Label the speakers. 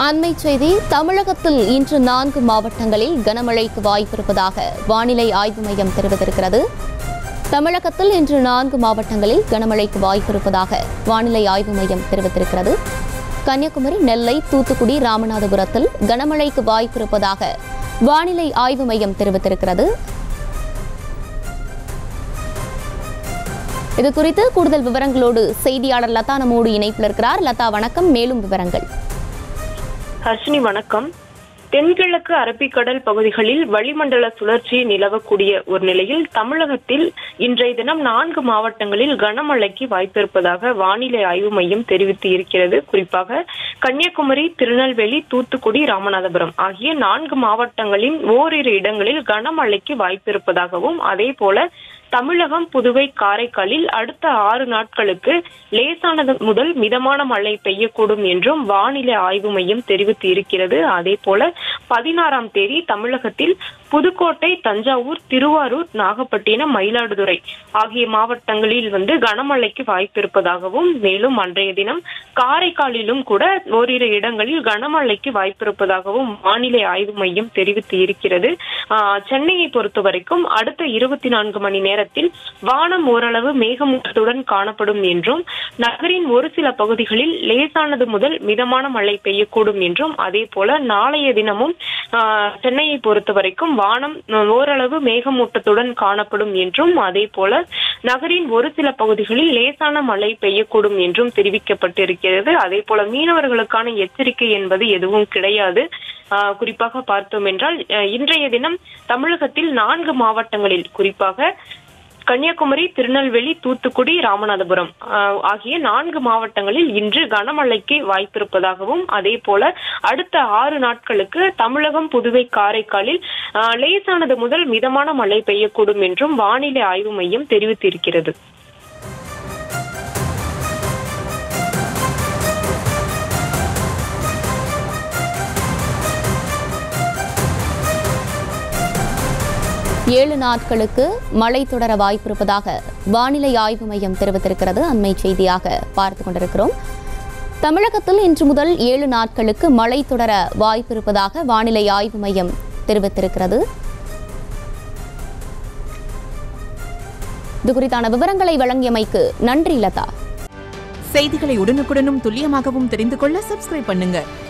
Speaker 1: அண்மை செய்தி தமிழகத்தில் இன்று நான்கு மாவட்டங்களில் கனமழைக்கு வாய்ப்பிருப்பதாக வானிலை ஆய்வு மையம் தெரிவித்திருக்கிறது தமிழகத்தில் இன்று நான்கு மாவட்டங்களில் கனமழைக்கு வாய்ப்பிருப்பதாக வானிலை ஆய்வு மையம் தெரிவித்திருக்கிறது கன்னியாகுமரி நெல்லை தூத்துக்குடி ராமநாதபுரத்தில் கனமழைக்கு வாய்ப்பிருப்பதாக வானிலை ஆய்வு மையம் தெரிவித்திருக்கிறது இது குறித்து கூடுதல் விவரங்களோடு செய்தியாளர் லதா நம்மோடு இணைப்பில் இருக்கிறார் லதா வணக்கம் மேலும் விவரங்கள்
Speaker 2: ஹர்ஷினி வணக்கம் தென்கிழக்கு அரபிக்கடல் பகுதிகளில் வளிமண்டல சுழற்சி நிலவக்கூடிய ஒரு நிலையில் தமிழகத்தில் இன்றைய தினம் நான்கு மாவட்டங்களில் கனமழைக்கு வாய்ப்பிருப்பதாக வானிலை ஆய்வு மையம் தெரிவித்து இருக்கிறது குறிப்பாக கன்னியாகுமரி திருநெல்வேலி தூத்துக்குடி ராமநாதபுரம் ஆகிய நான்கு மாவட்டங்களின் ஓரிரு இடங்களில் கனமழைக்கு வாய்ப்பிருப்பதாகவும் அதே போல தமிழகம் புதுவை காரைக்காலில் அடுத்த ஆறு நாட்களுக்கு லேசானது முதல் மிதமான மழை பெய்யக்கூடும் என்றும் வானிலை ஆய்வு மையம் தெரிவித்து இருக்கிறது அதே போல பதினாறாம் தேதி தமிழகத்தில் புதுக்கோட்டை தஞ்சாவூர் திருவாரூர் நாகப்பட்டினம் மயிலாடுதுறை ஆகிய மாவட்டங்களில் வந்து கனமழைக்கு வாய்ப்பிருப்பதாகவும் மேலும் அன்றைய தினம் காரைக்காலிலும் கூட ஓரிரு இடங்களில் கனமழைக்கு வாய்ப்பிருப்பதாகவும் வானிலை ஆய்வு மையம் தெரிவித்து இருக்கிறது ஆஹ் சென்னையை பொறுத்த வரைக்கும் அடுத்த இருபத்தி நான்கு மணி நேரத்தில் வானம் ஓரளவு மேகமூட்டத்துடன் காணப்படும் என்றும் நகரின் ஒரு சில பகுதிகளில் லேசானது முதல் மிதமான மழை பெய்யக்கூடும் என்றும் அதே போல நாளைய தினமும் ஆஹ் சென்னையை பொறுத்த வரைக்கும் வானம் ஓரளவு மேகமூட்டத்துடன் காணப்படும் என்றும் அதே போல நகரின் ஒரு சில பகுதிகளில் லேசான மழை பெய்யக்கூடும் என்றும் தெரிவிக்கப்பட்டிருக்கிறது அதே போல மீனவர்களுக்கான எச்சரிக்கை என்பது எதுவும் கிடையாது ஆஹ் குறிப்பாக பார்த்தோம் என்றால் அஹ் இன்றைய தினம் தமிழகத்தில் நான்கு மாவட்டங்களில் குறிப்பாக கன்னியாகுமரி திருநெல்வேலி தூத்துக்குடி ராமநாதபுரம் ஆஹ் ஆகிய நான்கு மாவட்டங்களில் இன்று கனமழைக்கு வாய்ப்பிருப்பதாகவும் அதே போல அடுத்த ஆறு நாட்களுக்கு தமிழகம் புதுவை காரைக்காலில் ஆஹ் லேசானது முதல் மிதமான மழை பெய்யக்கூடும் என்றும் வானிலை ஆய்வு மையம் தெரிவித்திருக்கிறது
Speaker 1: ஏழு நாட்களுக்கு மழை தொடர வாய்ப்பிருப்பதாக வானிலை ஆய்வு மையம் தெரிவித்திருக்கிறது அண்மை செய்தியாக பார்த்து கொண்டிருக்கிறோம் தமிழகத்தில் இன்று முதல் ஏழு நாட்களுக்கு மழை தொடர வாய்ப்பிருப்பதாக வானிலை ஆய்வு மையம் தெரிவித்திருக்கிறது இது குறித்தான விவரங்களை வழங்கியமைக்கு நன்றி லதா
Speaker 3: செய்திகளை உடனுக்குடனும் துல்லியமாகவும் தெரிந்து கொள்ள சப்ஸ்கிரைப் பண்ணுங்க